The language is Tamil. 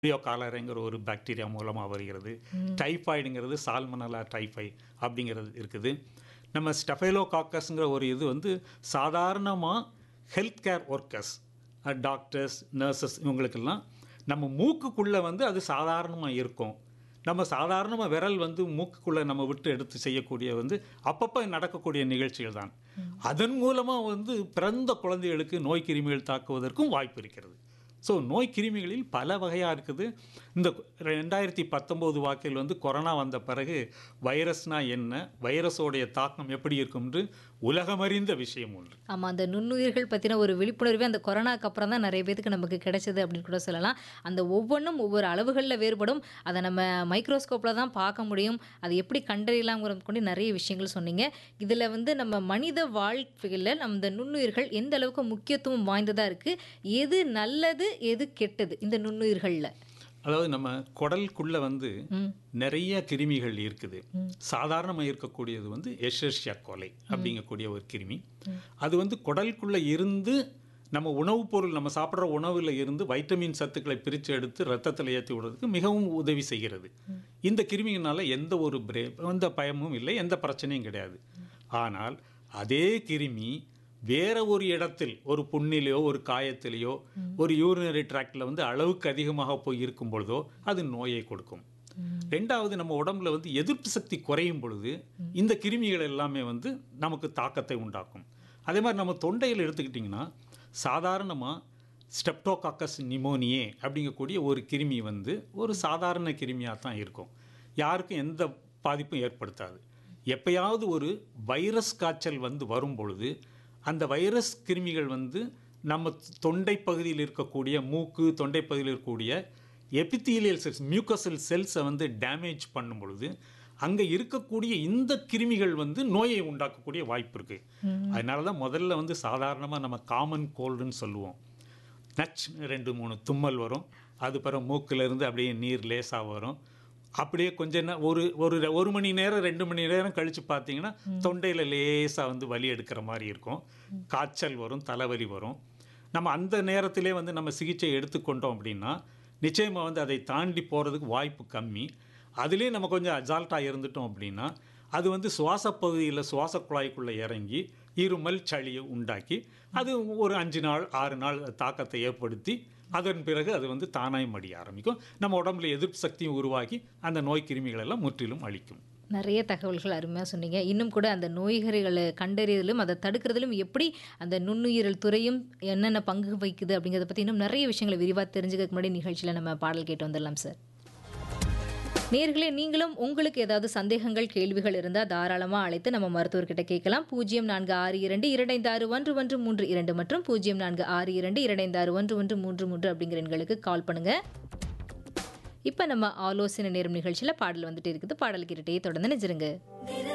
ரியோ காலரைங்கிற ஒரு பாக்டீரியா மூலமாக வருகிறது டைஃபாய்டுங்கிறது சால்மனலா டைஃபை அப்படிங்கிறது இருக்குது நம்ம ஸ்டெஃபைலோகாக்கஸ்ங்கிற ஒரு இது வந்து சாதாரணமாக health care workers doctors nurses இவங்களுக்கெல்லாம் நம்ம மூக்குக்குள்ளே வந்து அது சாதாரணமாக இருக்கும் நம்ம தாராளமாக விரல் வந்து மூக்குக்குள்ளே நம்ம விட்டு எடுத்து செய்யக்கூடிய வந்து அப்பப்போ நடக்கக்கூடிய நிகழ்ச்சிகள் தான் அதன் மூலமாக வந்து பிறந்த குழந்தைகளுக்கு நோய் கிருமிகள் தாக்குவதற்கும் வாய்ப்பு இருக்கிறது ஸோ நோய் கிருமிகளில் பல வகையாக இருக்குது இந்த ரெண்டாயிரத்தி பத்தொம்போது வாக்கில் வந்து கொரோனா வந்த பிறகு வைரஸ்னா என்ன வைரஸோடைய தாக்கம் எப்படி இருக்கும்ன்று உலகமறிந்த விஷயம் ஒன்று ஆமாம் அந்த நுண்ணுயிர்கள் பற்றின ஒரு விழிப்புணர்வே அந்த கொரோனாக்கு அப்புறம் தான் நிறைய பேத்துக்கு நமக்கு கிடைச்சது அப்படின்னு கூட சொல்லலாம் அந்த ஒவ்வொன்றும் ஒவ்வொரு அளவுகளில் வேறுபடும் அதை நம்ம மைக்ரோஸ்கோப்பில் தான் பார்க்க முடியும் அதை எப்படி கண்டறியலாம்ங்கிறது கொண்டு நிறைய விஷயங்கள் சொன்னீங்க இதில் வந்து நம்ம மனித வாழ்க்கையில் நம்ம இந்த நுண்ணுயிர்கள் எந்த அளவுக்கு முக்கியத்துவம் வாய்ந்ததாக இருக்குது எது நல்லது எது கெட்டது இந்த நுண்ணுயிர்களில் அதாவது நம்ம குடலுக்குள்ள வந்து ம் நிறைய கிருமிகள் இருக்குது சாதாரணமாக இருக்கக்கூடியது வந்து எஷர்ஷியா கொலை அப்படிங்கக்கூடிய ஒரு கிருமி அது வந்து குடலுக்குள்ள இருந்து நம்ம உணவுப் பொருள் நம்ம சாப்பிட்ற உணவில் இருந்து வைட்டமின் சத்துக்களை பிரித்து எடுத்து ரத்தத்தில் ஏற்றி விடுறதுக்கு மிகவும் உதவி செய்கிறது இந்த கிருமியினால எந்த ஒரு பிரே எந்த பயமும் இல்லை எந்த பிரச்சனையும் கிடையாது ஆனால் அதே கிருமி வேற ஒரு இடத்தில் ஒரு புண்ணிலையோ ஒரு காயத்திலேயோ ஒரு யூரினரி ட்ராக்டில் வந்து அளவுக்கு அதிகமாக போய் இருக்கும் பொழுதோ அது நோயை கொடுக்கும் ரெண்டாவது நம்ம உடம்புல வந்து எதிர்ப்பு சக்தி குறையும் பொழுது இந்த கிருமிகள் எல்லாமே வந்து நமக்கு தாக்கத்தை உண்டாக்கும் அதே மாதிரி நம்ம தொண்டையில் எடுத்துக்கிட்டிங்கன்னா சாதாரணமாக ஸ்டெப்டோகாக்கஸ் நிமோனியே அப்படிங்கக்கூடிய ஒரு கிருமி வந்து ஒரு சாதாரண கிருமியாக தான் இருக்கும் யாருக்கும் எந்த பாதிப்பும் ஏற்படுத்தாது எப்பயாவது ஒரு வைரஸ் காய்ச்சல் வந்து வரும் பொழுது அந்த வைரஸ் கிருமிகள் வந்து நம்ம தொண்டை பகுதியில் இருக்கக்கூடிய மூக்கு தொண்டை பகுதியில் இருக்கக்கூடிய எபித்தீலியல் செல்ஸ் மியூக்கசல் செல்ஸை வந்து டேமேஜ் பண்ணும் பொழுது அங்கே இருக்கக்கூடிய இந்த கிருமிகள் வந்து நோயை உண்டாக்கக்கூடிய வாய்ப்பு இருக்குது அதனால தான் முதல்ல வந்து சாதாரணமாக நம்ம காமன் கோல்டுன்னு சொல்லுவோம் நச் ரெண்டு மூணு தும்மல் வரும் அது பிறகு மூக்குல இருந்து அப்படியே நீர் லேசாக வரும் அப்படியே கொஞ்ச நே ஒரு ஒரு ஒரு மணி நேரம் ரெண்டு மணி நேரம் கழித்து பார்த்தீங்கன்னா தொண்டையில் லேசாக வந்து வலி எடுக்கிற மாதிரி இருக்கும் காய்ச்சல் வரும் தலைவலி வரும் நம்ம அந்த நேரத்திலே வந்து நம்ம சிகிச்சை எடுத்துக்கொண்டோம் அப்படின்னா நிச்சயமாக வந்து அதை தாண்டி போகிறதுக்கு வாய்ப்பு கம்மி அதிலே நம்ம கொஞ்சம் அஜால்ட்டாக இருந்துட்டோம் அப்படின்னா அது வந்து சுவாச பகுதியில் சுவாச குழாய்க்குள்ளே இறங்கி இருமல் சளியை உண்டாக்கி அது ஒரு அஞ்சு நாள் ஆறு நாள் தாக்கத்தை ஏற்படுத்தி அதன் பிறகு அது வந்து தானாய் மடிய ஆரம்பிக்கும் நம்ம உடம்புல எதிர்ப்பு சக்தியும் உருவாக்கி அந்த நோய் கிருமிகள் எல்லாம் முற்றிலும் அழிக்கும் நிறைய தகவல்கள் அருமையாக சொன்னீங்க இன்னும் கூட அந்த நோய்களை கண்டறியதிலும் அதை தடுக்கிறதிலும் எப்படி அந்த நுண்ணுயிரல் துறையும் என்னென்ன பங்கு வகிக்குது அப்படிங்கிறத பற்றி இன்னும் நிறைய விஷயங்களை விரிவாக தெரிஞ்சுக்க முன்னாடி நிகழ்ச்சியில் நம்ம பாடல் கேட்டு வந்துடலாம் சார் நேர்களே நீங்களும் உங்களுக்கு ஏதாவது சந்தேகங்கள் கேள்விகள் இருந்தால் தாராளமாக அழைத்து நம்ம மருத்துவர்கிட்ட கேட்கலாம் பூஜ்ஜியம் நான்கு ஆறு இரண்டு இரண்டைந்து ஆறு ஒன்று ஒன்று மூன்று இரண்டு மற்றும் பூஜ்ஜியம் நான்கு ஆறு இரண்டு இரண்டைந்து ஆறு ஒன்று ஒன்று மூன்று மூன்று அப்படிங்கிற எண்களுக்கு கால் பண்ணுங்க இப்போ நம்ம ஆலோசனை நேரம் நிகழ்ச்சியில் பாடல் வந்துட்டு இருக்குது பாடல் கேட்டுட்டே தொடர்ந்து நினைச்சிருங்க